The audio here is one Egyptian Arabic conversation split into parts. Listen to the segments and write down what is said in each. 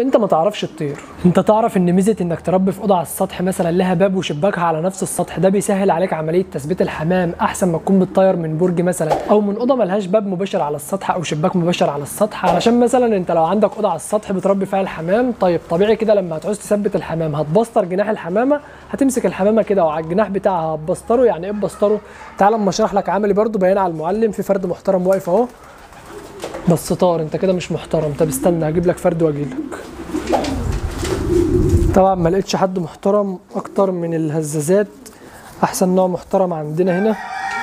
انت ما تعرفش تطير انت تعرف ان ميزه انك تربي في اوضه على السطح مثلا لها باب وشباكها على نفس السطح ده بيسهل عليك عمليه تثبيت الحمام احسن ما تكون بتطير من برج مثلا او من اوضه ملهاش باب مباشر على السطح او شباك مباشر على السطح علشان مثلا انت لو عندك اوضه على السطح بتربي فيها الحمام طيب طبيعي كده لما هتعوز تثبت الحمام هتبسطر جناح الحمامه هتمسك الحمامه كده وعلى الجناح بتاعها هتبسطره يعني ايه تبسطره تعال اما اشرح لك عملي برضو بيان على المعلم في فرد محترم واقف اهو بس طار انت كده مش محترم طب استنى هجيب لك فرد واجي لك طبعا ما لقيتش حد محترم اكتر من الهزازات احسن نوع محترم عندنا هنا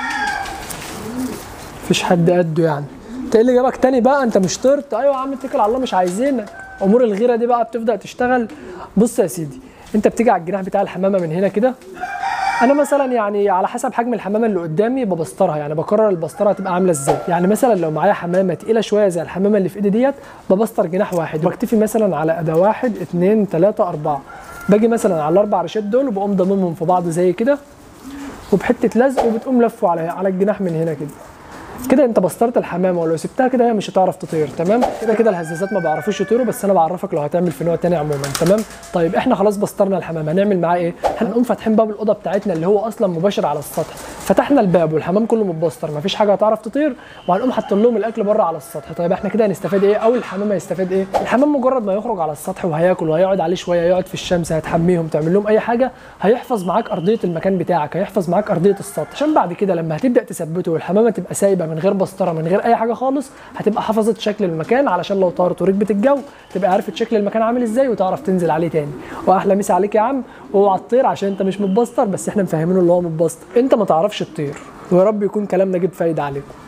مفيش حد قده يعني انت ايه اللي جابك تاني بقى انت مش طرت ايوه يا عم اتكل على الله مش عايزينك امور الغيره دي بقى بتبدا تشتغل بص يا سيدي انت بتيجي على الجناح بتاع الحمامه من هنا كده انا مثلا يعني على حسب حجم الحمامه اللي قدامي ببسطرها يعني بقرر البسطره هتبقى عامله ازاي يعني مثلا لو معايا حمامه تقيله شويه زي الحمامه اللي في ايدي ديت ببسطر جناح واحد وبكتفي مثلا على اداه واحد اتنين تلاته اربعه باجي مثلا على الاربع رشات دول وبقوم ضممهم في بعض زي كده وبحته لزق وبتقوم لفه على على الجناح من هنا كده كده انت بسطرت الحمامه ولو سبتها كده هي مش هتعرف تطير تمام كده كده الهزازات ما بيعرفوش يطيروا بس انا بعرفك لو هتعمل في نوع تاني عموما تمام طيب احنا خلاص بسطرنا الحمام هنعمل معاه ايه هنقوم فاتحين باب الاوضه بتاعتنا اللي هو اصلا مباشر على السطح فتحنا الباب والحمام كله متبسطر مفيش حاجه هتعرف تطير وهنقوم حاطين لهم الاكل بره على السطح طيب احنا كده هنستفاد ايه او الحمام هيستفاد ايه الحمام مجرد ما يخرج على السطح وهياكل وهيقعد عليه شويه يقعد في الشمس هتحميهم تعمل لهم اي حاجه هيحفظ معاك ارضيه المكان بتاعك هيحفظ معاك ارضيه السطح عشان بعد كده لما هتبدا تثبته والحمامه تبقى سايبه من غير بسطره من غير اي حاجه خالص هتبقى حفظت شكل المكان علشان لو طارت وركبت الجو تبقى عرفت شكل المكان عامل ازاي وتعرف تنزل عليه تاني واحلى مسا عليك يا عم واوعى تطير عشان انت مش متبسطر بس احنا مفهمينه اللي هو متبسطر انت ما تعرفش تطير ويا رب يكون كلامنا جيب فايده عليكم